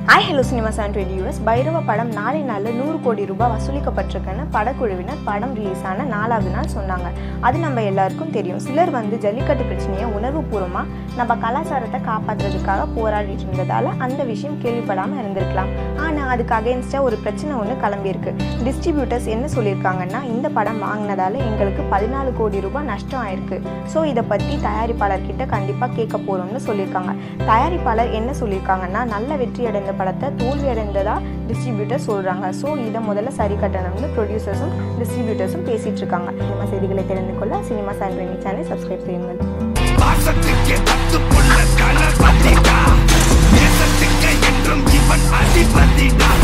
ஐ hello cinema seven twenty US Bhairava படம் நாளை நாளில் நூறு கோடி ரூபாய் வசூலிக்கப்பட்டிருக்குன்னு படக்குழுவினர் படம் ரிலீஸ் ஆன நாலாவது நாள் சொன்னாங்க அது நம்ம எல்லாருக்கும் தெரியும் சிலர் வந்து ஜல்லிக்கட்டு பிரச்சனையை உணர்வுபூர்வமாக நம்ம கலாச்சாரத்தை காப்பாற்றுறதுக்காக போராடிட்டு இருந்ததால் அந்த விஷயம் கேள்விப்படாமல் இருந்திருக்கலாம் ஆனால் அதுக்கு அகேன்ஸ்டாக ஒரு பிரச்சனை ஒன்று கிளம்பியிருக்கு டிஸ்ட்ரிபியூட்டர்ஸ் என்ன சொல்லியிருக்காங்கன்னா இந்த படம் வாங்கினதால எங்களுக்கு பதினாலு கோடி ரூபாய் நஷ்டம் ஆயிருக்கு ஸோ இதை பற்றி தயாரிப்பாளர்கிட்ட கண்டிப்பாக கேட்க போகிறோம்னு சொல்லியிருக்காங்க தயாரிப்பாளர் என்ன சொல்லியிருக்காங்கன்னா நல்ல வெற்றி அடைந்த படத்தை தோல்வி அடைந்ததா டிஸ்ட்ரிபியூட்டர் சொல்கிறாங்க ஸோ இதை முதல்ல சரி கட்டணும்னு ப்ரொடியூசர்ஸும் டிஸ்ட்ரிபியூட்டர்ஸும் பேசிகிட்டு இருக்காங்க சினிமா செய்திகளை தெரிந்து கொள்ள சினிமா சாண்ட்ரினி சேனல் சப்ஸ்கிரைப் செய்யுங்கள் பாசத்துக்கு பத்து புள்ள தளபதிடா தேசத்துக்கு என்றும் இவன் அதிபதிடா